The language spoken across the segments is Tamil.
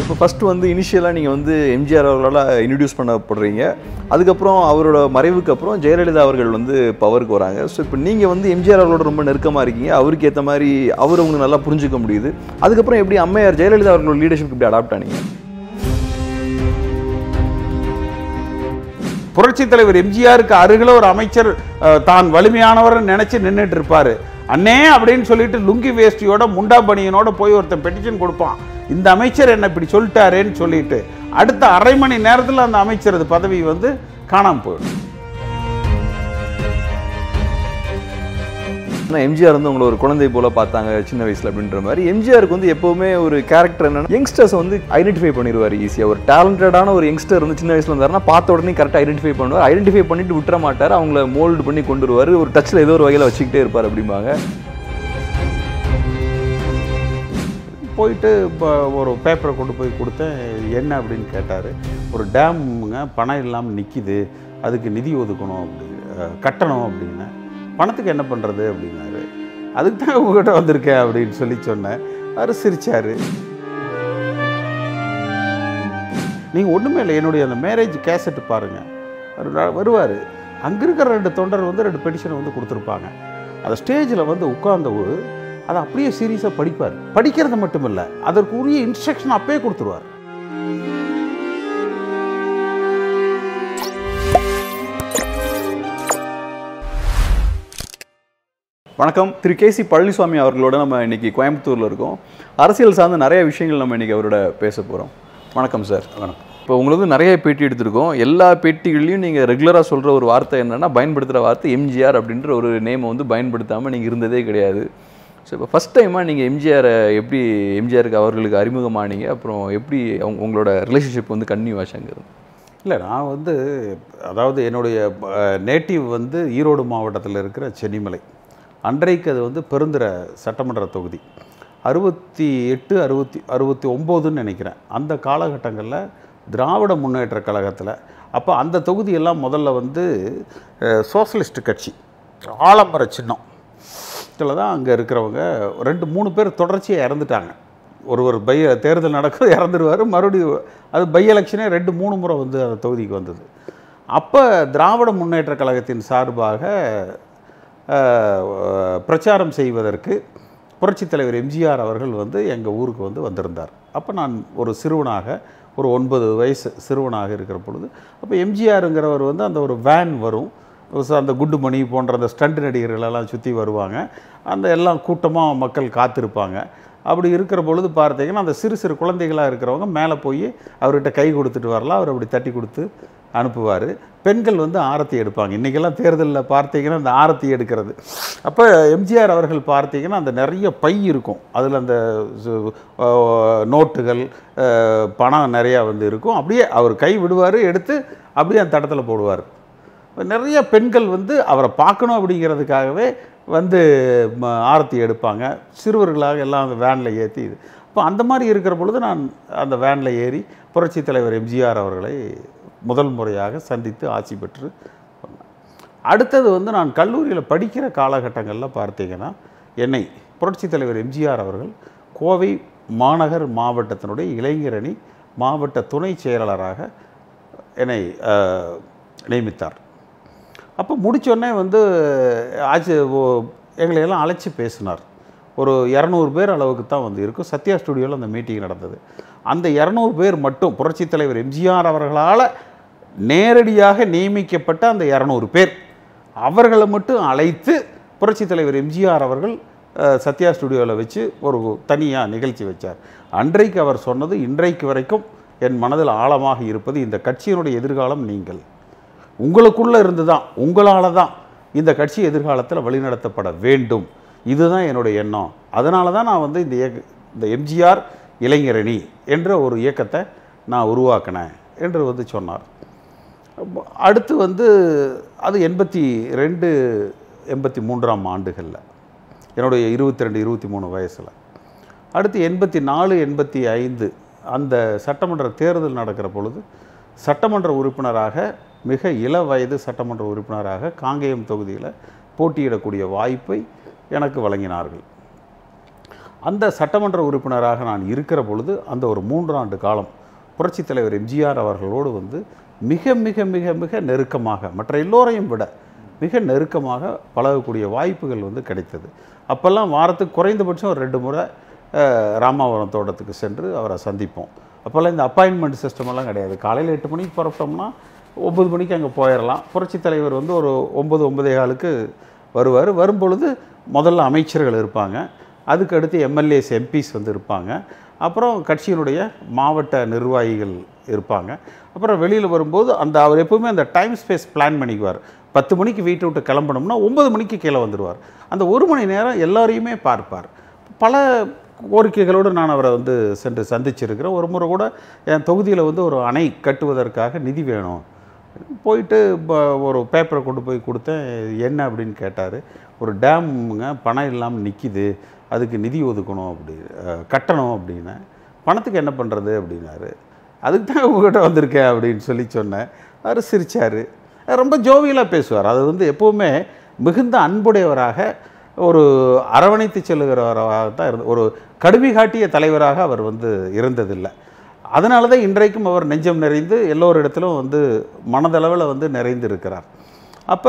இப்போ ஃபஸ்ட்டு வந்து இனிஷியலாக நீங்கள் வந்து எம்ஜிஆர் அவர்களால் இன்ட்ரடியூஸ் பண்ணப்படுறீங்க அதுக்கப்புறம் அவரோட மறைவுக்கு அப்புறம் ஜெயலலிதா அவர்கள் வந்து பவருக்கு வராங்க ஸோ இப்போ நீங்கள் வந்து எம்ஜிஆர் அவர்களோட ரொம்ப நெருக்கமாக இருக்கீங்க அவருக்கு ஏற்ற மாதிரி அவர் உங்களுக்கு நல்லா புரிஞ்சுக்க முடியுது அதுக்கப்புறம் எப்படி அம்மையார் ஜெயலலிதா அவர்களோட லீடர்ஷிப் இப்படி அடாப்ட் ஆனீங்க புரட்சித் தலைவர் எம்ஜிஆருக்கு அருகில ஒரு அமைச்சர் அஹ், தான் வலிமையானவர் நினைச்சு நின்றுட்டு இருப்பாரு அண்ணே அப்படின்னு சொல்லிட்டு லுங்கி வேஷ்டியோட முண்டா பனியனோட போய் ஒருத்தன் பெட்டிஷன் கொடுப்பான் இந்த அமைச்சர் என்ன இப்படி சொல்லிட்டாரேன்னு சொல்லிட்டு அடுத்த அரை மணி நேரத்தில் அந்த அமைச்சரது பதவி வந்து காணாம போயிடும் ஆனால் எம்ஜிஆர் வந்து உங்களை ஒரு குழந்தை போல பார்த்தாங்க சின்ன வயசில் அப்படின்ற மாதிரி எம்ஜிஆருக்கு வந்து எப்போவுமே ஒரு கேரக்டர் என்னன்னா யங்ஸ்டர்ஸ் வந்து ஐடென்டிஃபை பண்ணிடுவார் ஈஸியாக ஒரு டேலண்டடான ஒரு யங்ஸ்டர் வந்து சின்ன வயசில் இருந்தாருன்னா பார்த்த உடனே கரெக்டாக ஐடென்டிஃபை பண்ணுவார் ஐடென்டிஃபை பண்ணிட்டு விட்டுற மாட்டார் அவங்கள மோல்டு பண்ணி கொண்டு வருவார் ஒரு டச்சில் ஏதோ ஒரு வகையில் வச்சுக்கிட்டே இருப்பார் அப்படிம்பாங்க போயிட்டு இப்போ ஒரு பேப்பரை கொண்டு போய் கொடுத்தேன் இது என்ன அப்படின்னு கேட்டார் ஒரு டேமுங்க பணம் இல்லாமல் நிற்கிது அதுக்கு நிதி ஒதுக்கணும் அப்படி அஹ், கட்டணும் அப்படின்னேன் பணத்துக்கு என்ன பண்ணுறது அப்படின்னாரு அதுக்கு தான் உங்ககிட்ட வந்திருக்கேன் அப்படின்னு சொல்லி சொன்னேன் அவர் சிரிச்சார் நீங்கள் ஒன்றுமே இல்லை என்னுடைய அந்த மேரேஜ் கேசட் பாருங்கள் அவர் வருவார் அங்கே இருக்கிற ரெண்டு தொண்டர் வந்து ரெண்டு பெட்டிஷனை வந்து கொடுத்துருப்பாங்க அந்த ஸ்டேஜில் வந்து உட்கார்ந்த ஒரு அதை அப்படியே சீரியஸாக படிப்பார் படிக்கிறது மட்டும் இல்லை அதற்குரிய இன்ஸ்ட்ரக்ஷன் அப்பயே கொடுத்துருவார் வணக்கம் திரு கே சி பழனிசாமி அவர்களோட நம்ம இன்னைக்கு கோயம்புத்தூரில் இருக்கோம் அரசியல் சார்ந்த நிறைய விஷயங்கள் நம்ம இன்னைக்கு அவரோட பேச போகிறோம் வணக்கம் சார் வணக்கம் இப்போ உங்களுக்கு வந்து நிறைய பேட்டி எடுத்திருக்கோம் எல்லா பேட்டிகள்லையும் நீங்கள் ரெகுலராக சொல்கிற ஒரு வார்த்தை என்னன்னா பயன்படுத்துகிற வார்த்தை எம்ஜிஆர் அப்படின்ற ஒரு நேமை வந்து பயன்படுத்தாமல் நீங்கள் இருந்ததே கிடையாது ஸோ இப்போ ஃபஸ்ட் டைமாக நீங்கள் எம்ஜிஆரை எப்படி எம்ஜிஆருக்கு அவர்களுக்கு அறிமுகமானீங்க அப்புறம் எப்படி அவங்க உங்களோட ரிலேஷன்ஷிப் வந்து கன்னியூ ஆச்சாங்கிறது இல்லை நான் வந்து அதாவது என்னுடைய நேட்டிவ் வந்து ஈரோடு மாவட்டத்தில் இருக்கிற சென்னிமலை அன்றைக்கு அது வந்து பெருந்திர சட்டமன்ற தொகுதி அறுபத்தி எட்டு அறுபத்தி அறுபத்தி ஒம்போதுன்னு நினைக்கிறேன் அந்த காலகட்டங்களில் திராவிட முன்னேற்ற கழகத்தில் அப்போ அந்த தொகுதியெல்லாம் முதல்ல வந்து அஹ், சோசலிஸ்ட் கட்சி ஆலமர சின்னம் இதில் தான் அங்கே இருக்கிறவங்க ரெண்டு மூணு பேர் தொடர்ச்சியாக இறந்துட்டாங்க ஒருவர் பை தேர்தல் நடக்கும் இறந்துருவார் மறுபடியும் அது பை எலெக்ஷனே ரெண்டு மூணு முறை வந்து அந்த தொகுதிக்கு வந்தது அப்போ திராவிட முன்னேற்ற கழகத்தின் சார்பாக அஹ், பிரச்சாரம் செய்வதற்கு புரட்சித் தலைவர் எம்ஜிஆர் அவர்கள் வந்து எங்கள் ஊருக்கு வந்து வந்திருந்தார் அப்போ நான் ஒரு சிறுவனாக ஒரு ஒன்பது வயசு சிறுவனாக இருக்கிற பொழுது அப்போ எம்ஜிஆருங்கிறவர் வந்து அந்த ஒரு வேன் வரும் So, அந்த குண்டுமணி போன்ற அந்த ஸ்டண்ட் நடிகர்கள் எல்லாம் சுற்றி வருவாங்க அந்த எல்லாம் கூட்டமாக மக்கள் காத்திருப்பாங்க அப்படி இருக்கிற பொழுது பார்த்தீங்கன்னா அந்த சிறு சிறு குழந்தைகளாக இருக்கிறவங்க மேலே போய் அவர்கிட்ட கை கொடுத்துட்டு வரலாம் அவர் அப்படி தட்டி கொடுத்து அனுப்புவார் பெண்கள் வந்து ஆரத்தி எடுப்பாங்க இன்றைக்கெல்லாம் தேர்தலில் பார்த்தீங்கன்னா அந்த ஆரத்தி எடுக்கிறது அப்போ எம்ஜிஆர் அவர்கள் பார்த்தீங்கன்னா அந்த நிறைய பை இருக்கும் அதில் அந்த சு- அஹ் நோட்டுகள் அஹ் பணம் நிறையா வந்து இருக்கும் அப்படியே அவர் கை விடுவார் எடுத்து அப்படியே அந்த தடத்தில் போடுவார் நிறைய பெண்கள் வந்து அவரை பார்க்கணும் அப்படிங்கிறதுக்காகவே வந்து ம, ஆரத்தி எடுப்பாங்க சிறுவர்களாக எல்லாம் அந்த வேனில் ஏற்றி இது இப்போ அந்த மாதிரி இருக்கிற பொழுது நான் அந்த வேனில் ஏறி புரட்சித் தலைவர் எம்ஜிஆர் அவர்களை முதல் முறையாக சந்தித்து ஆட்சி பெற்று வந்தேன். அடுத்தது வந்து நான் கல்லூரியில் படிக்கிற காலகட்டங்களில் பார்த்தீங்கன்னா என்னை புரட்சித் தலைவர் எம்ஜிஆர் அவர்கள் கோவை மாநகர் மாவட்டத்தினுடைய இளைஞரணி மாவட்ட துணை செயலாளராக என்னை அஹ், நியமித்தார் அப்போ முடிச்சோடனே வந்து ஆச்சு ஓ- எங்களை எல்லாம் அழைச்சி பேசினார் ஒரு இரநூறு பேர் அளவுக்கு தான் வந்து இருக்கும் சத்யா ஸ்டுடியோவில் அந்த மீட்டிங் நடந்தது அந்த இரநூறு பேர் மட்டும் புரட்சித் தலைவர் எம்ஜிஆர் அவர்களால் நேரடியாக நியமிக்கப்பட்ட அந்த இரநூறு பேர் அவர்களை மட்டும் அழைத்து புரட்சித் தலைவர் எம்ஜிஆர் அவர்கள் அஹ், சத்யா ஸ்டுடியோவில் வச்சு ஒரு தனியாக நிகழ்ச்சி வச்சார் அன்றைக்கு அவர் சொன்னது இன்றைக்கு வரைக்கும் என் மனதில் ஆழமாக இருப்பது இந்த கட்சியினுடைய எதிர்காலம் நீங்கள் உங்களுக்குள்ளே இருந்து தான் உங்களால் தான் இந்த கட்சி எதிர்காலத்தில் வழிநடத்தப்பட வேண்டும் இதுதான் என்னுடைய எண்ணம் அதனால தான் நான் வந்து இந்த இயக்க இந்த எம்ஜிஆர் இளைஞரணி என்ற ஒரு இயக்கத்தை நான் உருவாக்கினேன் என்று வந்து சொன்னார் அப்ப அடுத்து வந்து அது எண்பத்தி ரெண்டு எண்பத்தி மூன்றாம் ஆண்டுகளில் என்னுடைய இருபத்தி ரெண்டு இருபத்தி மூணு வயசில் அடுத்து எண்பத்தி நாலு எண்பத்தி ஐந்து அந்த சட்டமன்ற தேர்தல் நடக்கிற பொழுது சட்டமன்ற உறுப்பினராக மிக இள வயது சட்டமன்ற உறுப்பினராக காங்கேயம் தொகுதியில் போட்டியிடக்கூடிய வாய்ப்பை எனக்கு வழங்கினார்கள் அந்த சட்டமன்ற உறுப்பினராக நான் இருக்கிற பொழுது அந்த ஒரு மூன்றாண்டு காலம் புரட்சித் தலைவர் எம்ஜிஆர் அவர்களோடு வந்து மிக மிக மிக மிக நெருக்கமாக மற்ற எல்லோரையும் விட மிக நெருக்கமாக பழகக்கூடிய வாய்ப்புகள் வந்து கிடைத்தது அப்போல்லாம் வாரத்துக்கு குறைந்தபட்சம் ஒரு ரெண்டு முறை அஹ், ராமாவரம் தோட்டத்துக்கு சென்று அவரை சந்திப்போம் அப்போல்லாம் இந்த அப்பாயின்மெண்ட் சிஸ்டம் எல்லாம் கிடையாது காலையில் எட்டு மணிக்கு புறப்பட்டோம்னா ஒம்பது மணிக்கு அங்கே போயிடலாம் புரட்சித் தலைவர் வந்து ஒரு ஒம்பது ஒன்பதே காலுக்கு வருவார் வரும்பொழுது முதல்ல அமைச்சர்கள் இருப்பாங்க அதுக்கு அடுத்து எம்எல்ஏஸ் எம்பிஸ் வந்து இருப்பாங்க அப்புறம் கட்சியினுடைய மாவட்ட நிர்வாகிகள் இருப்பாங்க அப்புறம் வெளியில் வரும்போது அந்த அவர் எப்பவுமே அந்த டைம் ஸ்பேஸ் பிளான் பண்ணிக்குவார் பத்து மணிக்கு வீட்டை விட்டு கிளம்பணும்னா ஒன்பது மணிக்கு கீழே வந்துடுவார் அந்த ஒரு மணி நேரம் எல்லாரையுமே பார்ப்பார் பல கோரிக்கைகளோடு நான் அவரை வந்து சென்று சந்திச்சிருக்கிறேன் ஒரு முறை கூட என் தொகுதியில் வந்து ஒரு அணை கட்டுவதற்காக நிதி வேணும் போயிட்டு ப- ஒரு பேப்பரை கொண்டு போய் கொடுத்தேன் என்ன அப்படின்னு கேட்டார் ஒரு டேமுங்க பணம் இல்லாமல் நிற்கிது அதுக்கு நிதி ஒதுக்கணும் அப்படி அஹ், கட்டணும் அப்படின்னேன் பணத்துக்கு என்ன பண்ணுறது அப்படின்னாரு அதுக்கு தான் உங்ககிட்ட வந்திருக்கேன் அப்படின்னு சொல்லி சொன்னேன் அவர் சிரிச்சார் ரொம்ப ஜோவியலாக பேசுவார் அது வந்து எப்போவுமே மிகுந்த அன்புடையவராக ஒரு அரவணைத்து செல்லுகிறவராக தான் இருந்த ஒரு கடுமை காட்டிய தலைவராக அவர் வந்து இருந்ததில்லை அதனால தான் இன்றைக்கும் அவர் நெஞ்சம் நிறைந்து எல்லோரிடத்திலும் வந்து மனதளவில் வந்து நிறைந்து இருக்கிறார் அப்போ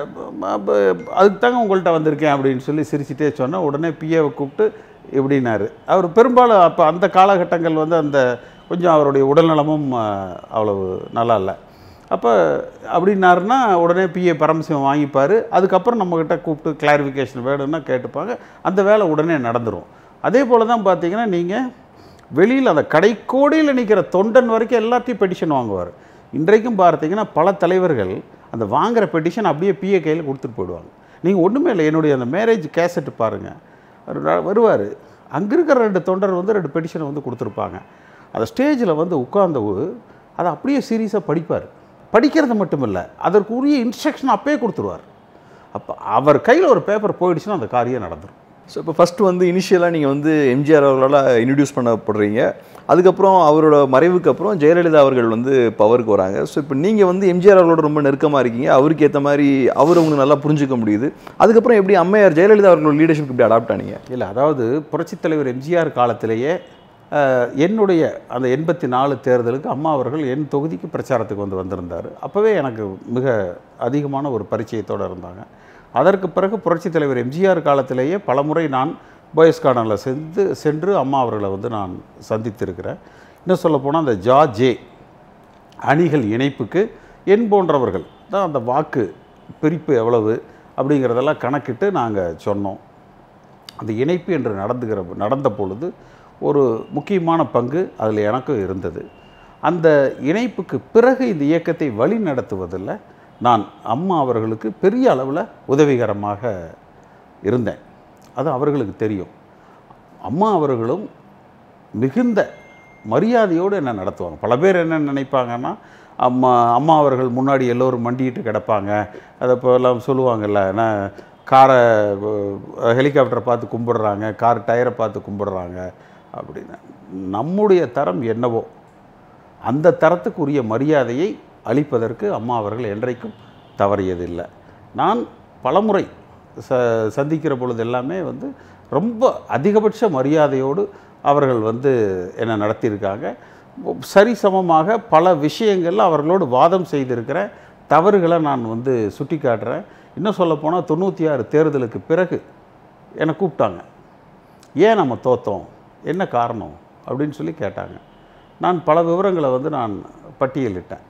அதுக்கு தாங்க உங்கள்கிட்ட வந்திருக்கேன் அப்படின்னு சொல்லி சிரிச்சிட்டே சொன்னேன் உடனே பிஏவை கூப்பிட்டு இப்படின்னாரு அவர் பெரும்பாலும் அப்போ அந்த காலகட்டங்கள் வந்து அந்த கொஞ்சம் அவருடைய உடல்நலமும் அஹ், அவ்வளவு நல்லா இல்லை அப்போ அப்படின்னாருன்னா உடனே பிஏ பரமசிவம் வாங்கிப்பார் அதுக்கப்புறம் நம்மக்கிட்ட கூப்பிட்டு கிளாரிஃபிகேஷன் வேணும்னா கேட்டுப்பாங்க அந்த வேலை உடனே நடந்துரும் அதே போல் தான் பார்த்தீங்கன்னா நீங்கள் வெளியில் அந்த கடைக்கோடியில் நிற்கிற தொண்டன் வரைக்கும் எல்லாத்தையும் பெட்டிஷன் வாங்குவார் இன்றைக்கும் பார்த்தீங்கன்னா பல தலைவர்கள் அந்த வாங்குற பெட்டிஷன் அப்படியே பிஏ கையில் கொடுத்துட்டு போயிடுவாங்க நீங்கள் ஒன்றுமே இல்லை என்னுடைய அந்த மேரேஜ் கேசட்டு பாருங்கள் வருவார் அங்கே இருக்கிற ரெண்டு தொண்டர் வந்து ரெண்டு பெட்டிஷனை வந்து கொடுத்துருப்பாங்க அந்த ஸ்டேஜில் வந்து உட்கார்ந்தவு அதை அப்படியே சீரியஸாக படிப்பார் படிக்கிறது மட்டும் இல்லை அதற்குரிய இன்ஸ்ட்ரக்ஷன் அப்பயே கொடுத்துருவார் அப்போ அவர் கையில் ஒரு பேப்பர் போயிடுச்சுன்னா அந்த காரியம் நடந்துடும் ஸோ இப்போ ஃபஸ்ட்டு வந்து இனிஷியலாக நீங்கள் வந்து எம்ஜிஆர் அவர்களால் இன்ட்ரடியூஸ் பண்ணப்படுறீங்க அதுக்கப்புறம் அவரோட மறைவுக்கு அப்புறம் ஜெயலலிதா அவர்கள் வந்து பவருக்கு வராங்க ஸோ இப்போ நீங்கள் வந்து எம்ஜிஆர் அவர்களோட ரொம்ப நெருக்கமாக இருக்கீங்க அவருக்கு ஏற்ற மாதிரி அவர் உங்களுக்கு நல்லா புரிஞ்சுக்க முடியுது அதுக்கப்புறம் எப்படி அம்மையார் ஜெயலலிதா அவர்களோட லீடர்ஷிப் இப்படி அடாப்ட் ஆனீங்க இல்லை அதாவது புரட்சித் தலைவர் எம்ஜிஆர் காலத்திலேயே அஹ், என்னுடைய அந்த எண்பத்தி நாலு தேர்தலுக்கு அம்மா அவர்கள் என் தொகுதிக்கு பிரச்சாரத்துக்கு வந்து வந்திருந்தார் அப்போவே எனக்கு மிக அதிகமான ஒரு பரிச்சயத்தோடு இருந்தாங்க அதற்கு பிறகு புரட்சித் தலைவர் எம்ஜிஆர் காலத்திலேயே பலமுறை நான் பாய்ஸ் கார்டனில் சென்று சென்று அம்மா அவர்களை வந்து நான் சந்தித்திருக்கிறேன் இன்னும் சொல்லப்போனால் அந்த ஜா ஜே அணிகள் இணைப்புக்கு என் போன்றவர்கள் தான் அந்த வாக்கு பிரிப்பு எவ்வளவு அப்படிங்கிறதெல்லாம் கணக்கிட்டு நாங்கள் சொன்னோம் அந்த இணைப்பு என்று நடந்துகிற நடந்த பொழுது ஒரு முக்கியமான பங்கு அதில் எனக்கும் இருந்தது அந்த இணைப்புக்கு பிறகு இந்த இயக்கத்தை வழி நடத்துவதில் நான் அம்மா அவர்களுக்கு பெரிய அளவில் உதவிகரமாக இருந்தேன் அது அவர்களுக்கு தெரியும் அம்மா அவர்களும் மிகுந்த மரியாதையோடு என்ன நடத்துவாங்க பல பேர் என்ன நினைப்பாங்கன்னா அம்மா அம்மா அவர்கள் முன்னாடி எல்லோரும் மண்டிட்டு கிடப்பாங்க அதை இப்போல்லாம் சொல்லுவாங்கல்ல ஏன்னா காரை ஹெலிகாப்டரை பார்த்து கும்பிடுறாங்க கார் டயரை பார்த்து கும்பிடுறாங்க அப்படின்னு நம்முடைய தரம் என்னவோ அந்த தரத்துக்குரிய மரியாதையை அளிப்பதற்கு அம்மா அவர்கள் என்றைக்கும் தவறியதில்லை நான் பலமுறை ச சந்திக்கிற பொழுது எல்லாமே வந்து ரொம்ப அதிகபட்ச மரியாதையோடு அவர்கள் வந்து என்னை நடத்தியிருக்காங்க சரிசமமாக பல விஷயங்களில் அவர்களோடு வாதம் செய்திருக்கிறேன் தவறுகளை நான் வந்து சுட்டி காட்டுறேன் இன்னும் சொல்லப்போனால் தொண்ணூற்றி ஆறு தேர்தலுக்கு பிறகு என்னை கூப்பிட்டாங்க ஏன் நம்ம தோத்தோம் என்ன காரணம் அப்படின்னு சொல்லி கேட்டாங்க நான் பல விவரங்களை வந்து நான் பட்டியலிட்டேன்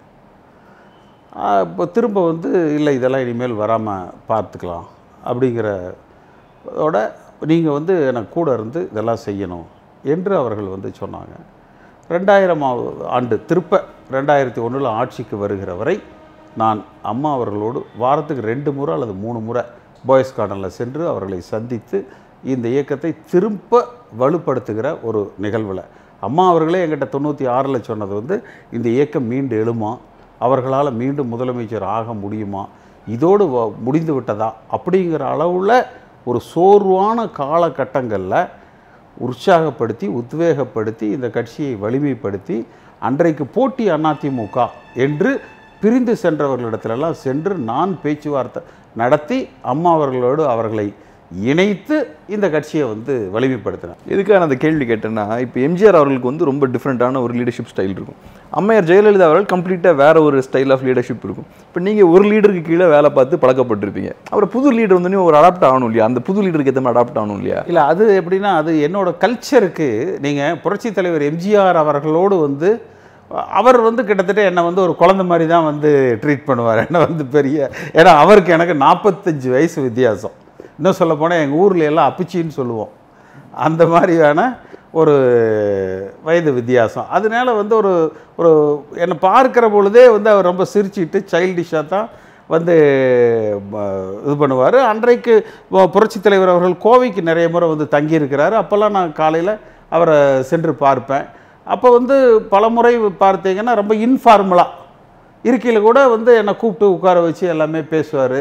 ஆஹ் இப்போ திரும்ப வந்து இல்லை இதெல்லாம் இனிமேல் வராமல் பார்த்துக்கலாம் அப்படிங்கிறதோட நீங்கள் வந்து எனக்கு கூட இருந்து இதெல்லாம் செய்யணும் என்று அவர்கள் வந்து சொன்னாங்க ரெண்டாயிரம் ஆண்டு திருப்ப ரெண்டாயிரத்தி ஒன்றில் ஆட்சிக்கு வருகிற வரை நான் அம்மா அவர்களோடு வாரத்துக்கு ரெண்டு முறை அல்லது மூணு முறை பாய்ஸ் கார்டனில் சென்று அவர்களை சந்தித்து இந்த இயக்கத்தை திரும்ப வலுப்படுத்துகிற ஒரு நிகழ்வில் அம்மா அவர்களே எங்கிட்ட தொண்ணூற்றி ஆறில் சொன்னது வந்து இந்த இயக்கம் மீண்டு எழுமா அவர்களால் மீண்டும் முதலமைச்சர் ஆக முடியுமா இதோடு வ- முடிந்து விட்டதா அப்படிங்கிற அளவில் ஒரு சோர்வான காலகட்டங்களில் உற்சாகப்படுத்தி உத்வேகப்படுத்தி இந்த கட்சியை வலிமைப்படுத்தி அன்றைக்கு போட்டி அதிமுக என்று பிரிந்து சென்றவர்களிடத்திலெல்லாம் சென்று நான் பேச்சுவார்த்தை நடத்தி அம்மா அவர்களோடு அவர்களை இணைத்து இந்த கட்சியை வந்து வலிமைப்படுத்தினேன் எதுக்காக நான் அந்த கேள்வி கேட்டேன்னா இப்போ எம்ஜிஆர் அவர்களுக்கு வந்து ரொம்ப டிஃப்ரெண்ட்டான ஒரு லீடர்ஷிப் ஸ்டைல் இருக்கும் அம்மையார் ஜெயலலிதா அவர்கள் கம்ப்ளீட்டாக வேற ஒரு ஸ்டைல் ஆஃப் லீடர்ஷிப் இருக்கும் இப்போ நீங்கள் ஒரு லீடருக்கு கீழே வேலை பார்த்து பழக்கப்பட்டிருப்பீங்க அப்புறம் புது லீடர் வந்து ஒரு அடாப்ட் ஆகணும் இல்லையா அந்த புது லீடருக்கு ஏற்ற மாதிரி அடாப்ட் ஆகணும் இல்லையா இல்லை அது எப்படின்னா அது என்னோட கல்ச்சருக்கு நீங்கள் புரட்சித் தலைவர் எம்ஜிஆர் அவர்களோடு வந்து அவர் வந்து கிட்டத்தட்ட என்னை வந்து ஒரு குழந்தை மாதிரி தான் வந்து ட்ரீட் பண்ணுவார் என்னை வந்து பெரிய ஏன்னா அவருக்கு எனக்கு நாற்பத்தஞ்சு வயசு வித்தியாசம் இன்னும் சொல்ல போனால் எங்கள் ஊரில் எல்லாம் அப்பிச்சின்னு சொல்லுவோம் அந்த மாதிரியான ஒரு வயது வித்தியாசம் அதனால வந்து ஒரு ஒரு என்னை பார்க்குற பொழுதே வந்து அவர் ரொம்ப சிரிச்சிட்டு சைல்டிஷாக தான் வந்து ம, இது பண்ணுவார் அன்றைக்கு பு- புரட்சித் தலைவர் அவர்கள் கோவைக்கு நிறைய முறை வந்து தங்கியிருக்கிறாரு அப்போல்லாம் நான் காலையில் அவரை சென்று பார்ப்பேன் அப்போ வந்து பல முறை பார்த்தீங்கன்னா ரொம்ப இன்ஃபார்மலாக இருக்கையில் கூட வந்து என்னை கூப்பிட்டு உட்கார வச்சு எல்லாமே பேசுவார்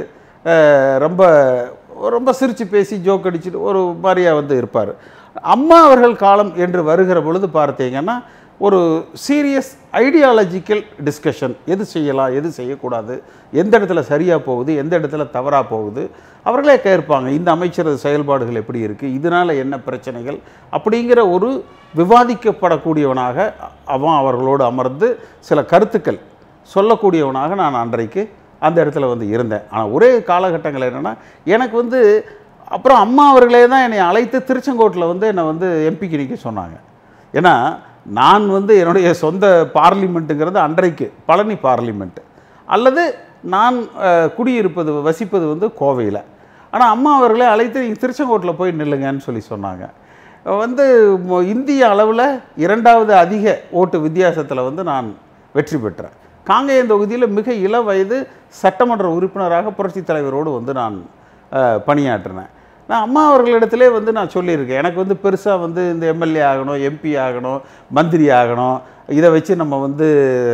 ரொம்ப ரொம்ப சிரித்து பேசி ஜோக் அடிச்சுட்டு ஒரு மாதிரியாக வந்து இருப்பார் அம்மா அவர்கள் காலம் என்று வருகிற பொழுது பார்த்தீங்கன்னா ஒரு சீரியஸ் ஐடியாலஜிக்கல் டிஸ்கஷன் எது செய்யலாம் எது செய்யக்கூடாது எந்த இடத்துல சரியாக போகுது எந்த இடத்துல தவறாக போகுது அவர்களே கேட்பாங்க இந்த அமைச்சரது செயல்பாடுகள் எப்படி இருக்குது இதனால் என்ன பிரச்சனைகள் அப்படிங்கிற ஒரு விவாதிக்கப்படக்கூடியவனாக அவன் அவர்களோடு அமர்ந்து சில கருத்துக்கள் சொல்லக்கூடியவனாக நான் அன்றைக்கு அந்த இடத்துல வந்து இருந்தேன் ஆனால் ஒரே காலகட்டங்கள் என்னென்னா எனக்கு வந்து அப்புறம் அம்மா அவர்களே தான் என்னை அழைத்து திருச்செங்கோட்டில் வந்து என்னை வந்து எம்பிக்கு நிற்க சொன்னாங்க ஏன்னா நான் வந்து என்னுடைய சொந்த பார்லிமெண்ட்டுங்கிறது அன்றைக்கு பழனி பார்லிமெண்ட்டு அல்லது நான் அஹ், குடியிருப்பது வசிப்பது வந்து கோவையில் ஆனால் அம்மா அவர்களே அழைத்து நீங்கள் திருச்செங்கோட்டில் போய் நில்லுங்கன்னு சொல்லி சொன்னாங்க வந்து மொ- இந்திய அளவில் இரண்டாவது அதிக ஓட்டு வித்தியாசத்தில் வந்து நான் வெற்றி பெற்றேன் காங்கேயம் தொகுதியில் மிக இள வயது சட்டமன்ற உறுப்பினராக புரட்சித் தலைவரோடு வந்து நான் அஹ், பணியாற்றினேன் நான் அம்மா அவர்களிடத்திலே வந்து நான் சொல்லியிருக்கேன் எனக்கு வந்து பெருசாக வந்து இந்த எம்எல்ஏ ஆகணும் எம்பி ஆகணும் மந்திரி ஆகணும் இதை வச்சு நம்ம வந்து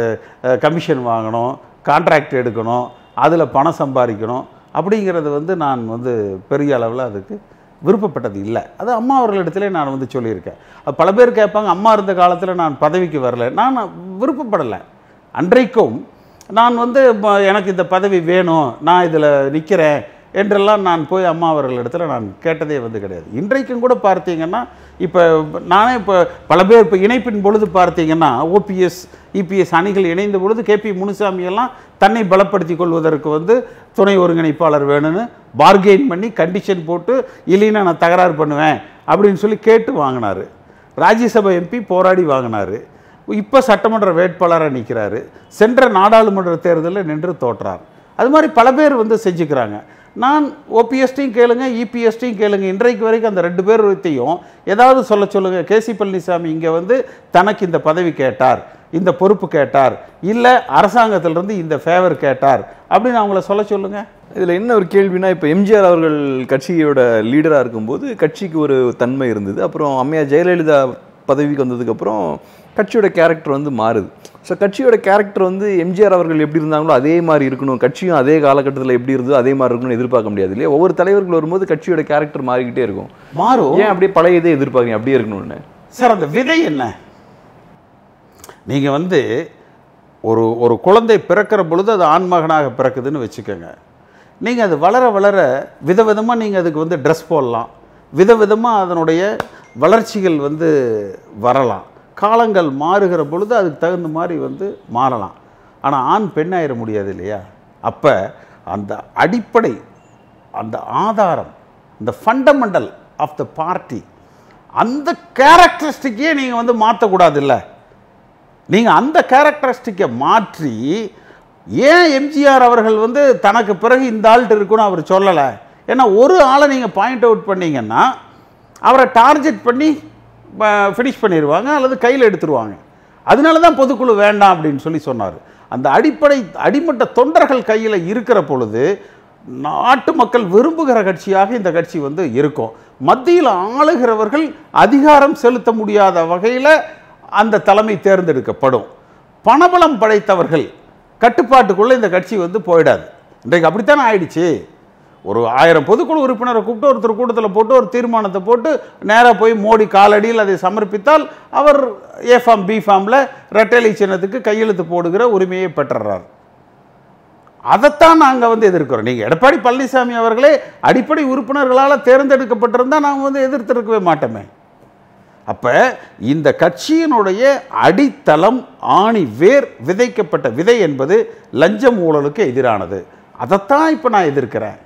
கமிஷன் வாங்கணும் கான்ட்ராக்ட் எடுக்கணும் அதில் பணம் சம்பாதிக்கணும் அப்படிங்கிறது வந்து நான் வந்து பெரிய அளவில் அதுக்கு விருப்பப்பட்டது இல்லை அது அம்மா அவர்களிடத்திலே நான் வந்து சொல்லியிருக்கேன் அது பல பேர் கேட்பாங்க அம்மா இருந்த காலத்தில் நான் பதவிக்கு வரல நான் விருப்பப்படலை அன்றைக்கும் நான் வந்து ம- எனக்கு இந்த பதவி வேணும் நான் இதில் நிற்கிறேன் என்றெல்லாம் நான் போய் அம்மா அவர்களிடத்தில் நான் கேட்டதே வந்து கிடையாது இன்றைக்கும் கூட பார்த்தீங்கன்னா இப்போ நானே இப்போ பல பேர் இப்போ இணைப்பின் பொழுது பார்த்தீங்கன்னா ஓபிஎஸ் இபிஎஸ் அணிகள் இணைந்த பொழுது கேபி முனுசாமி எல்லாம் தன்னை பலப்படுத்தி கொள்வதற்கு வந்து துணை ஒருங்கிணைப்பாளர் வேணும்னு பார்கெயின் பண்ணி கண்டிஷன் போட்டு இல்லைன்னா நான் தகராறு பண்ணுவேன் அப்படின்னு சொல்லி கேட்டு வாங்கினாரு ராஜ்யசபா எம்பி போராடி வாங்கினாரு இப்போ சட்டமன்ற வேட்பாளராக நிற்கிறாரு சென்ற நாடாளுமன்ற தேர்தலில் நின்று தோற்றார் அது மாதிரி பல பேர் வந்து செஞ்சுக்கிறாங்க நான் ஓபிஎஸ்டியும் கேளுங்க இபிஎஸ்டியும் கேளுங்க இன்றைக்கு வரைக்கும் அந்த ரெண்டு பேர்த்தையும் ஏதாவது சொல்ல சொல்லுங்க கேசி பழனிசாமி இங்கே வந்து தனக்கு இந்த பதவி கேட்டார் இந்த பொறுப்பு கேட்டார் இல்லை அரசாங்கத்திலிருந்து இந்த ஃபேவர் கேட்டார் அப்படின்னு அவங்கள சொல்ல சொல்லுங்க இதில் என்ன ஒரு கேள்வினா இப்போ எம்ஜிஆர் அவர்கள் கட்சியோட லீடராக இருக்கும்போது கட்சிக்கு ஒரு தன்மை இருந்தது அப்புறம் அம்மையார் ஜெயலலிதா பதவிக்கு வந்ததுக்கப்புறம் கட்சியோட கேரக்டர் வந்து மாறுது ஸோ கட்சியோட கேரக்டர் வந்து எம்ஜிஆர் அவர்கள் எப்படி இருந்தாங்களோ அதே மாதிரி இருக்கணும் கட்சியும் அதே காலகட்டத்தில் எப்படி இருந்ததோ அதே மாதிரி இருக்கணும்னு எதிர்பார்க்க முடியாது இல்லையா ஒவ்வொரு தலைவர்கள் வரும்போது கட்சியோட கேரக்டர் மாறிக்கிட்டே இருக்கும் மாறும் ஏன் அப்படியே பழைய இதே எதிர்பார்க்குறீங்க அப்படியே இருக்கணும்னு சார் அந்த விதை என்ன நீங்கள் வந்து ஒரு ஒரு குழந்தை பிறக்கிற பொழுது அது ஆண்மகனாக பிறக்குதுன்னு வச்சுக்கோங்க நீங்கள் அது வளர வளர விதவிதமாக நீங்கள் அதுக்கு வந்து ட்ரெஸ் போடலாம் விதவிதமாக அதனுடைய வளர்ச்சிகள் வந்து வரலாம் காலங்கள் மாறுகிற பொழுது அதுக்கு தகுந்த மாதிரி வந்து மாறலாம் ஆனால் ஆண் பெண்ணாயிட முடியாது இல்லையா அப்போ அந்த அடிப்படை அந்த ஆதாரம் இந்த ஃபண்டமெண்டல் ஆஃப் த பார்ட்டி அந்த கேரக்டரிஸ்டிக்கே நீங்கள் வந்து மாற்றக்கூடாது இல்லை நீங்கள் அந்த கேரக்டரிஸ்டிக்கை மாற்றி ஏன் எம்ஜிஆர் அவர்கள் வந்து தனக்கு பிறகு இந்த ஆள்கிட்ட இருக்குன்னு அவர் சொல்லலை ஏன்னா ஒரு ஆளை நீங்கள் பாயிண்ட் அவுட் பண்ணீங்கன்னா அவரை டார்கெட் பண்ணி ஃபினிஷ் பண்ணிடுவாங்க அல்லது கையில் எடுத்துருவாங்க அதனால தான் பொதுக்குழு வேண்டாம் அப்படின்னு சொல்லி சொன்னார் அந்த அடிப்படை அடிமட்ட தொண்டர்கள் கையில் இருக்கிற பொழுது நாட்டு மக்கள் விரும்புகிற கட்சியாக இந்த கட்சி வந்து இருக்கும் மத்தியில் ஆளுகிறவர்கள் அதிகாரம் செலுத்த முடியாத வகையில் அந்த தலைமை தேர்ந்தெடுக்கப்படும் பணபலம் படைத்தவர்கள் கட்டுப்பாட்டுக்குள்ளே இந்த கட்சி வந்து போயிடாது இன்றைக்கு அப்படித்தானே ஆயிடுச்சு ஒரு ஆயிரம் பொதுக்குழு உறுப்பினரை கூப்பிட்டு ஒருத்தர் கூட்டத்தில் போட்டு ஒரு தீர்மானத்தை போட்டு நேராக போய் மோடி காலடியில் அதை சமர்ப்பித்தால் அவர் ஏ ஃபார்ம் பி ஃபார்மில் ரெட்டலை சின்னத்துக்கு கையெழுத்து போடுகிற உரிமையை பெற்றுறார் அதைத்தான் நாங்கள் வந்து எதிர்க்கிறோம் நீங்கள் எடப்பாடி பழனிசாமி அவர்களே அடிப்படை உறுப்பினர்களால் தேர்ந்தெடுக்கப்பட்டிருந்தால் நாங்கள் வந்து எதிர்த்திருக்கவே மாட்டோமே அப்போ இந்த கட்சியினுடைய அடித்தளம் ஆணி வேர் விதைக்கப்பட்ட விதை என்பது லஞ்சம் ஊழலுக்கு எதிரானது அதைத்தான் இப்போ நான் எதிர்க்கிறேன்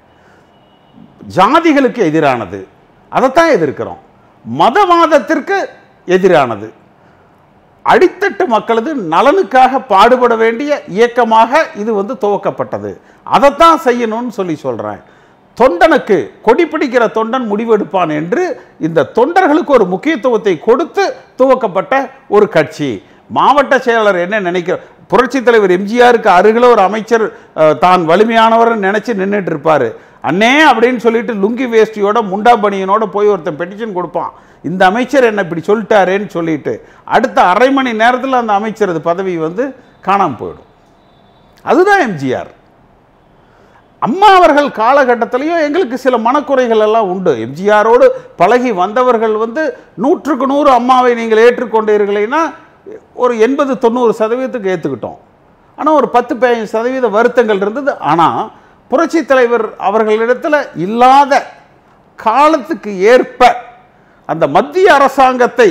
ஜாதிகளுக்கு எதிரானது அதைத்தான் எதிர்க்கிறோம் மதவாதத்திற்கு எதிரானது அடித்தட்டு மக்களது நலனுக்காக பாடுபட வேண்டிய இயக்கமாக இது வந்து துவக்கப்பட்டது அதைத்தான் செய்யணும்னு சொல்லி சொல்கிறேன் தொண்டனுக்கு கொடி பிடிக்கிற தொண்டன் முடிவெடுப்பான் என்று இந்த தொண்டர்களுக்கு ஒரு முக்கியத்துவத்தை கொடுத்து துவக்கப்பட்ட ஒரு கட்சி மாவட்ட செயலாளர் என்ன நினைக்கிற புரட்சித் தலைவர் எம்ஜிஆருக்கு அருகில் ஒரு அமைச்சர் அஹ், தான் வலிமையானவர்னு நினைச்சு நின்றுட்டு இருப்பாரு அண்ணே அப்படின்னு சொல்லிட்டு லுங்கி வேஷ்டியோட முண்டா பனியனோட போய் ஒருத்தன் பெட்டிஷன் கொடுப்பான் இந்த அமைச்சர் என்ன இப்படி சொல்லிட்டாரேன்னு சொல்லிட்டு அடுத்த அரை மணி நேரத்தில் அந்த அமைச்சரது பதவி வந்து காணாமல் போயிடும் அதுதான் எம்ஜிஆர் அம்மா அவர்கள் காலகட்டத்திலையும் எங்களுக்கு சில மனக்குறைகள் எல்லாம் உண்டு எம்ஜிஆரோடு பழகி வந்தவர்கள் வந்து நூற்றுக்கு நூறு அம்மாவை நீங்கள் ஏற்றுக்கொண்டீர்களைனா ஒரு எண்பது தொண்ணூறு சதவீதத்துக்கு ஏற்றுக்கிட்டோம் ஆனால் ஒரு பத்து பதினஞ்சு சதவீத வருத்தங்கள் இருந்தது ஆனால் புரட்சித் தலைவர் அவர்களிடத்தில் இல்லாத காலத்துக்கு ஏற்ப அந்த மத்திய அரசாங்கத்தை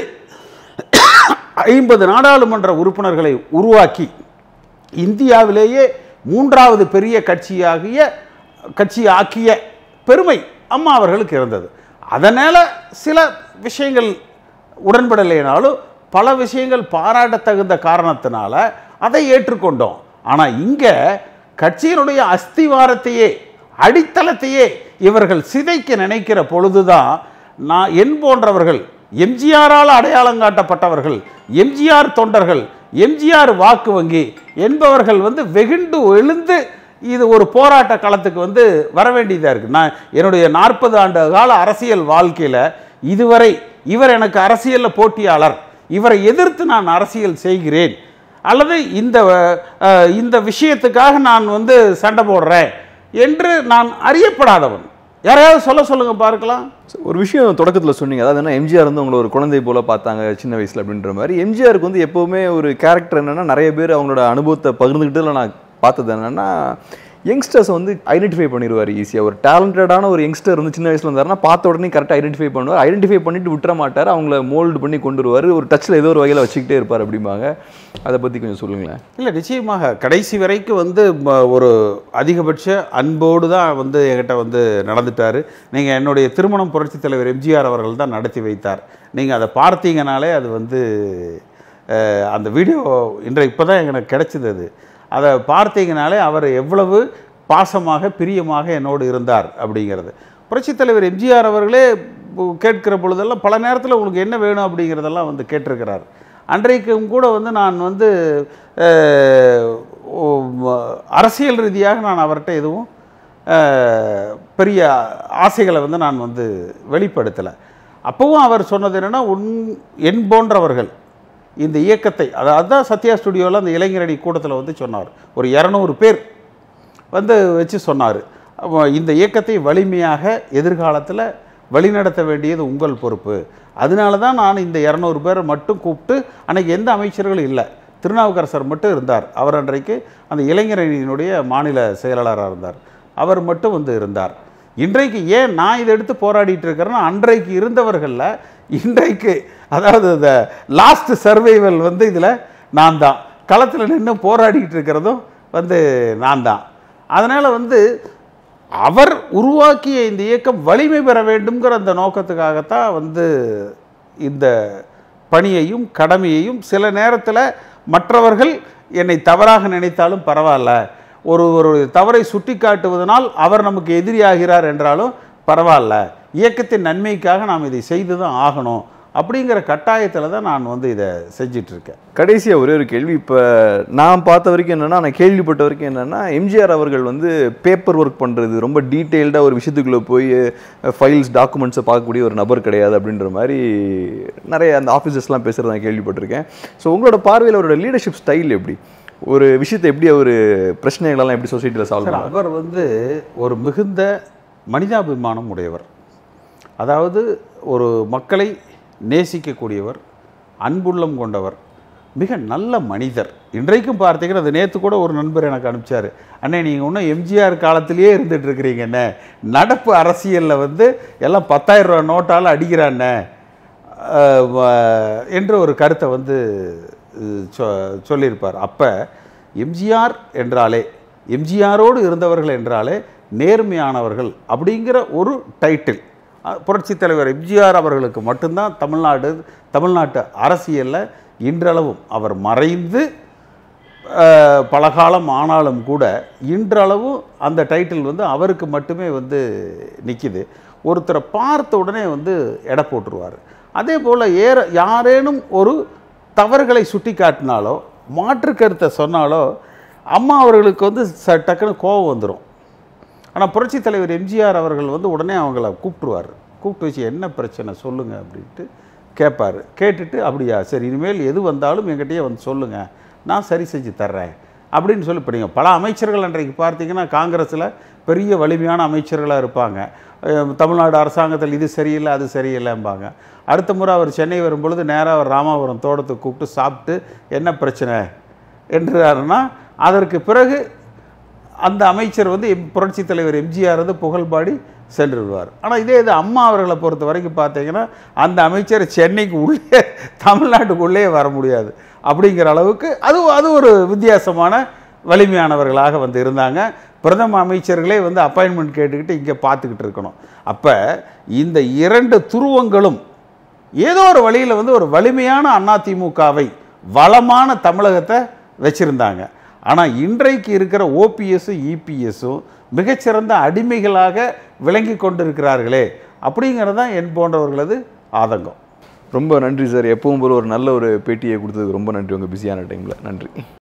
ஐம்பது நாடாளுமன்ற உறுப்பினர்களை உருவாக்கி இந்தியாவிலேயே மூன்றாவது பெரிய கட்சியாகிய கட்சி ஆக்கிய பெருமை அம்மா அவர்களுக்கு இருந்தது அதனால் சில விஷயங்கள் உடன்படலைனாலும் பல விஷயங்கள் பாராட்டத்தகுந்த காரணத்தினால அதை ஏற்றுக்கொண்டோம் ஆனால் இங்கே கட்சியினுடைய அஸ்திவாரத்தையே அடித்தளத்தையே இவர்கள் சிதைக்க நினைக்கிற பொழுதுதான் நான் என் போன்றவர்கள் எம்ஜிஆரால் அடையாளம் காட்டப்பட்டவர்கள் எம்ஜிஆர் தொண்டர்கள் எம்ஜிஆர் வாக்கு வங்கி என்பவர்கள் வந்து வெகுண்டு எழுந்து இது ஒரு போராட்ட களத்துக்கு வந்து வர வேண்டியதாக இருக்குது நான் என்னுடைய நாற்பது ஆண்டு கால அரசியல் வாழ்க்கையில் இதுவரை இவர் எனக்கு அரசியலில் போட்டியாளர் இவரை எதிர்த்து நான் அரசியல் செய்கிறேன் அல்லது இந்த அஹ், இந்த விஷயத்துக்காக நான் வந்து சண்டை போடுறேன் என்று நான் அறியப்படாதவன் யாரையாவது சொல்ல சொல்லுங்க பார்க்கலாம் ஒரு விஷயம் தொடக்கத்தில் சொன்னீங்க அதாவது என்ன எம்ஜிஆர் வந்து உங்களை ஒரு குழந்தை போல பார்த்தாங்க சின்ன வயசுல அப்படின்ற மாதிரி எம்ஜிஆருக்கு வந்து எப்போவுமே ஒரு கேரக்டர் என்னன்னா நிறைய பேர் அவங்களோட அனுபவத்தை பகிர்ந்துக்கிட்டதில் நான் பார்த்தது என்னன்னா யங்ஸ்டர்ஸ் வந்து ஐடென்டிஃபை பண்ணிடுவார் ஈஸியாக ஒரு டேலண்டடான ஒரு யங்ஸ்டர் வந்து சின்ன வயசுல இருந்தாருன்னா பார்த்த உடனே கரெக்டாக ஐடென்டிஃபை பண்ணுவார் ஐடென்டிஃபை பண்ணிட்டு விட்டுற மாட்டார் அவங்கள மோல்டு பண்ணி கொண்டு வருவார் ஒரு டச்சில் ஏதோ ஒரு வகையில் வச்சுக்கிட்டே இருப்பார் அப்படிம்பாங்க அதை பற்றி கொஞ்சம் சொல்லுங்களேன் இல்லை நிச்சயமாக கடைசி வரைக்கும் வந்து ம- ஒரு அதிகபட்ச அன்போடு தான் வந்து என்கிட்ட வந்து நடந்துட்டார் நீங்கள் என்னுடைய திருமணம் புரட்சித் தலைவர் எம்ஜிஆர் அவர்கள் தான் நடத்தி வைத்தார் நீங்கள் அதை பார்த்தீங்கனாலே அது வந்து அஹ், அந்த வீடியோ இன்றை இப்போ தான் எனக்கு கிடைச்சிது அது அதை பார்த்தீங்கனாலே அவர் எவ்வளவு பாசமாக பிரியமாக என்னோடு இருந்தார் அப்படிங்கிறது புரட்சித் தலைவர் எம்ஜிஆர் அவர்களே பு- கேட்கிற பொழுதெல்லாம் பல நேரத்தில் உங்களுக்கு என்ன வேணும் அப்படிங்கிறதெல்லாம் வந்து கேட்டிருக்கிறார் அன்றைக்கும் கூட வந்து நான் வந்து அஹ், ஓ, ம- அரசியல் ரீதியாக நான் அவர்கிட்ட எதுவும் அஹ், பெரிய ஆசைகளை வந்து நான் வந்து வெளிப்படுத்தலை அப்போவும் அவர் சொன்னது என்னென்னா உன் என் போன்றவர்கள் இந்த இயக்கத்தை அதாவது அதுதான் சத்யா ஸ்டுடியோவில் அந்த இளைஞரணி கூட்டத்தில் வந்து சொன்னார் ஒரு இரநூறு பேர் வந்து வச்சு சொன்னார் இந்த இயக்கத்தை வலிமையாக எதிர்காலத்தில் வழிநடத்த வேண்டியது உங்கள் பொறுப்பு அதனால தான் நான் இந்த இரநூறு பேரை மட்டும் கூப்பிட்டு அன்னைக்கு எந்த அமைச்சர்களும் இல்லை திருநாவுக்கரசர் மட்டும் இருந்தார் அவர் அன்றைக்கு அந்த இளைஞரணியினுடைய மாநில செயலாளராக இருந்தார் அவர் மட்டும் வந்து இருந்தார் இன்றைக்கு ஏன் நான் இதை எடுத்து போராடிட்டு இருக்கிறேன்னா அன்றைக்கு இருந்தவர்களில் இன்றைக்கு அதாவது இந்த லாஸ்ட் சர்வைவல் வந்து இதில் நான் தான் களத்தில் நின்று போராடிட்டு இருக்கிறதும் வந்து நான் தான் அதனால் வந்து அவர் உருவாக்கிய இந்த இயக்கம் வலிமை பெற வேண்டும்ங்கிற அந்த நோக்கத்துக்காகத்தான் வந்து இந்த பணியையும் கடமையையும் சில நேரத்தில் மற்றவர்கள் என்னை தவறாக நினைத்தாலும் பரவாயில்ல ஒரு ஒரு தவறை சுட்டி காட்டுவதனால் அவர் நமக்கு எதிரியாகிறார் என்றாலும் பரவாயில்ல இயக்கத்தின் நன்மைக்காக நாம் இதை செய்து தான் ஆகணும் அப்படிங்கிற கட்டாயத்தில் தான் நான் வந்து இதை செஞ்சிட்டு இருக்கேன் கடைசியாக ஒரே ஒரு கேள்வி இப்போ நான் பார்த்த வரைக்கும் என்னென்னா நான் கேள்விப்பட்ட வரைக்கும் என்னென்னா எம்ஜிஆர் அவர்கள் வந்து பேப்பர் ஒர்க் பண்ணுறது ரொம்ப டீட்டெயில்டாக ஒரு விஷயத்துக்குள்ளே போய் ஃபைல்ஸ் டாக்குமெண்ட்ஸை பார்க்கக்கூடிய ஒரு நபர் கிடையாது அப்படின்ற மாதிரி நிறைய அந்த ஆஃபீஸர்ஸ்லாம் பேசுகிறத நான் கேள்விப்பட்டிருக்கேன் ஸோ உங்களோட பார்வையில் அவரோட லீடர்ஷிப் ஸ்டைல் எப்படி ஒரு விஷயத்தை எப்படி அவர் பிரச்சனைகளெல்லாம் எப்படி சொசைட்டியில் சால்வ் சார் பண்ணுறாரு அவர் வந்து ஒரு மிகுந்த மனிதாபிமானம் உடையவர் அதாவது ஒரு மக்களை நேசிக்கக்கூடியவர் அன்புள்ளம் கொண்டவர் மிக நல்ல மனிதர் இன்றைக்கும் பார்த்தீங்கன்னா அது நேற்று கூட ஒரு நண்பர் எனக்கு அனுப்பிச்சார் அண்ணே நீங்கள் இன்னும் எம்ஜிஆர் காலத்திலேயே இருந்துட்டு இருக்கிறீங்கண்ணே நடப்பு அரசியலில் வந்து எல்லாம் பத்தாயிரம் ரூபா நோட்டால் அடிக்கிறாண்ணே அஹ், வ- என்ற ஒரு கருத்தை வந்து அஹ், சொ- சொல்லியிருப்பார் அப்போ எம்ஜிஆர் என்றாலே எம்ஜிஆரோடு இருந்தவர்கள் என்றாலே நேர்மையானவர்கள் அப்படிங்கிற ஒரு டைட்டில் புரட்சித் தலைவர் எம்ஜிஆர் அவர்களுக்கு மட்டும்தான் தமிழ்நாடு தமிழ்நாட்டு அரசியலில் இன்றளவும் அவர் மறைந்து அஹ், பல காலம் ஆனாலும் கூட இன்றளவும் அந்த டைட்டில் வந்து அவருக்கு மட்டுமே வந்து நிற்கிது ஒருத்தரை பார்த்த உடனே வந்து எடை போட்டுருவார் அதே போல் ஏற யாரேனும் ஒரு தவறுகளை சுட்டி காட்டினாலோ மாற்று கருத்தை சொன்னாலோ அம்மா அவர்களுக்கு வந்து ச டக்குன்னு கோபம் வந்துடும் ஆனால் புரட்சித் தலைவர் எம்ஜிஆர் அவர்கள் வந்து உடனே அவங்கள கூப்பிட்டுருவார் கூப்பிட்டு வச்சு என்ன பிரச்சனை சொல்லுங்கள் அப்படின்ட்டு கேட்பார் கேட்டுட்டு அப்படியா சரி இனிமேல் எது வந்தாலும் என்கிட்டயே வந்து சொல்லுங்கள் நான் சரி செஞ்சு தர்றேன் அப்படின்னு சொல்லி இப்போ நீங்கள் பல அமைச்சர்கள் அன்றைக்கு பார்த்தீங்கன்னா காங்கிரஸில் பெரிய வலிமையான அமைச்சர்களாக இருப்பாங்க அஹ் தமிழ்நாடு அரசாங்கத்தில் இது சரியில்லை அது சரியில்லைம்பாங்க அடுத்த முறை அவர் சென்னை வரும்பொழுது நேராக அவர் ராமாபுரம் தோட்டத்துக்கு கூப்பிட்டு சாப்பிட்டு என்ன பிரச்சனை என்றாருன்னா அதற்கு பிறகு அந்த அமைச்சர் வந்து எம் புரட்சித் தலைவர் எம்ஜிஆர் வந்து புகழ்பாடி சென்று விடுவார் ஆனால் இதே இது அம்மா அவர்களை பொறுத்த வரைக்கும் பார்த்தீங்கன்னா அந்த அமைச்சர் சென்னைக்கு உள்ளே தமிழ்நாட்டுக்குள்ளே வர முடியாது அப்படிங்கிற அளவுக்கு அது அது ஒரு வித்தியாசமான வலிமையானவர்களாக வந்து இருந்தாங்க பிரதம அமைச்சர்களே வந்து அப்பாயின்மெண்ட் கேட்டுக்கிட்டு இங்கே பார்த்துக்கிட்டு இருக்கணும் அப்போ இந்த இரண்டு துருவங்களும் ஏதோ ஒரு வழியில் வந்து ஒரு வலிமையான அதிமுகவை வளமான தமிழகத்தை வச்சுருந்தாங்க ஆனால் இன்றைக்கு இருக்கிற ஓபிஎஸும் இபிஎஸும் மிகச்சிறந்த அடிமைகளாக விளங்கி கொண்டிருக்கிறார்களே அப்படிங்கிறது தான் என் போன்றவர்களது ஆதங்கம் ரொம்ப நன்றி சார் எப்பவும் போல ஒரு நல்ல ஒரு பேட்டியை கொடுத்ததுக்கு ரொம்ப நன்றி உங்கள் பிஸியான டைமில் நன்றி